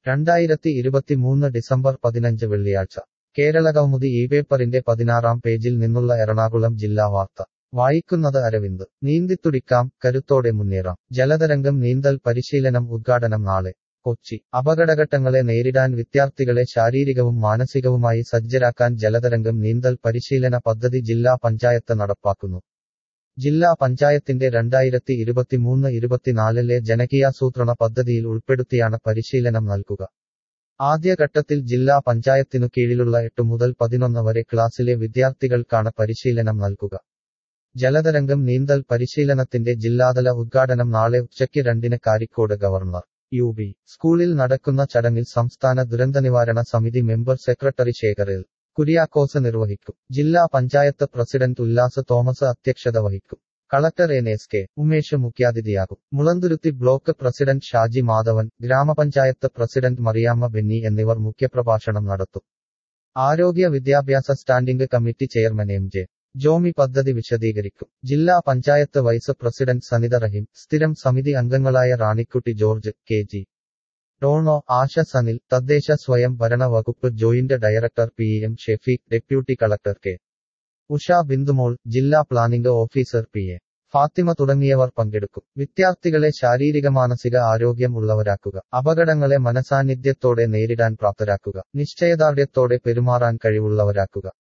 രണ്ടായിരത്തി ഇരുപത്തിമൂന്ന് ഡിസംബർ പതിനഞ്ച് വെള്ളിയാഴ്ച കേരളകൗമുദി ഈ പേപ്പറിന്റെ പതിനാറാം പേജിൽ നിന്നുള്ള എറണാകുളം ജില്ലാ വാർത്ത വായിക്കുന്നത് അരവിന്ദ് നീന്തിത്തുടിക്കാം കരുത്തോടെ മുന്നേറാം ജലതരംഗം നീന്തൽ പരിശീലനം ഉദ്ഘാടനം നാളെ കൊച്ചി അപകടഘട്ടങ്ങളെ നേരിടാൻ വിദ്യാർത്ഥികളെ ശാരീരികവും മാനസികവുമായി സജ്ജരാക്കാൻ ജലതരംഗം നീന്തൽ പരിശീലന പദ്ധതി ജില്ലാ പഞ്ചായത്ത് നടപ്പാക്കുന്നു ജില്ലാ പഞ്ചായത്തിന്റെ രണ്ടായിരത്തി ഇരുപത്തിമൂന്ന് ഇരുപത്തിനാലിലെ ജനകീയാസൂത്രണ പദ്ധതിയിൽ ഉൾപ്പെടുത്തിയാണ് പരിശീലനം നൽകുക ആദ്യഘട്ടത്തിൽ ജില്ലാ പഞ്ചായത്തിനു കീഴിലുള്ള എട്ട് മുതൽ പതിനൊന്ന് വരെ ക്ലാസ്സിലെ വിദ്യാർത്ഥികൾക്കാണ് പരിശീലനം നൽകുക ജലതരംഗം നീന്തൽ പരിശീലനത്തിന്റെ ജില്ലാതല ഉദ്ഘാടനം നാളെ ഉച്ചയ്ക്ക് രണ്ടിന് കാരിക്കോട് ഗവർണർ യു ബി സ്കൂളിൽ നടക്കുന്ന ചടങ്ങിൽ സംസ്ഥാന ദുരന്തനിവാരണ സമിതി മെമ്പർ സെക്രട്ടറി ശേഖറിൽ കുര്യാക്കോസ് നിർവഹിക്കും ജില്ലാ പഞ്ചായത്ത് പ്രസിഡന്റ് ഉല്ലാസ് തോമസ് അധ്യക്ഷത വഹിക്കും collector N S K Umesh മുഖ്യാതിഥിയാകും മുളന്തുരുത്തി ബ്ലോക്ക് പ്രസിഡന്റ് ഷാജി മാധവൻ ഗ്രാമപഞ്ചായത്ത് പ്രസിഡന്റ് മറിയാമ്മ ബെന്നി എന്നിവർ മുഖ്യപ്രഭാഷണം നടത്തും ആരോഗ്യ വിദ്യാഭ്യാസ standing committee chairman M J Jomy പദ്ധതി വിശദീകരിക്കും ജില്ലാ പഞ്ചായത്ത് വൈസ് പ്രസിഡന്റ് സനിത റഹീം സ്ഥിരം സമിതി അംഗങ്ങളായ റാണിക്കുട്ടി ജോർജ് കെ ജി ഡോണോ ആശ സനിൽ തദ്ദേശ സ്വയം ഭരണ വകുപ്പ് joint director P M Shafeeq deputy collector K Usha Bindumol ജില്ലാ planning officer P A Fathima തുടങ്ങിയവർ പങ്കെടുക്കും വിദ്യാർത്ഥികളെ ശാരീരിക മാനസിക ആരോഗ്യം ഉള്ളവരാക്കുക അപകടങ്ങളെ മനസാന്നിധ്യത്തോടെ നേരിടാൻ പ്രാപ്തരാക്കുക നിശ്ചയദാർഢ്യത്തോടെ പെരുമാറാൻ കഴിവുള്ളവരാക്കുക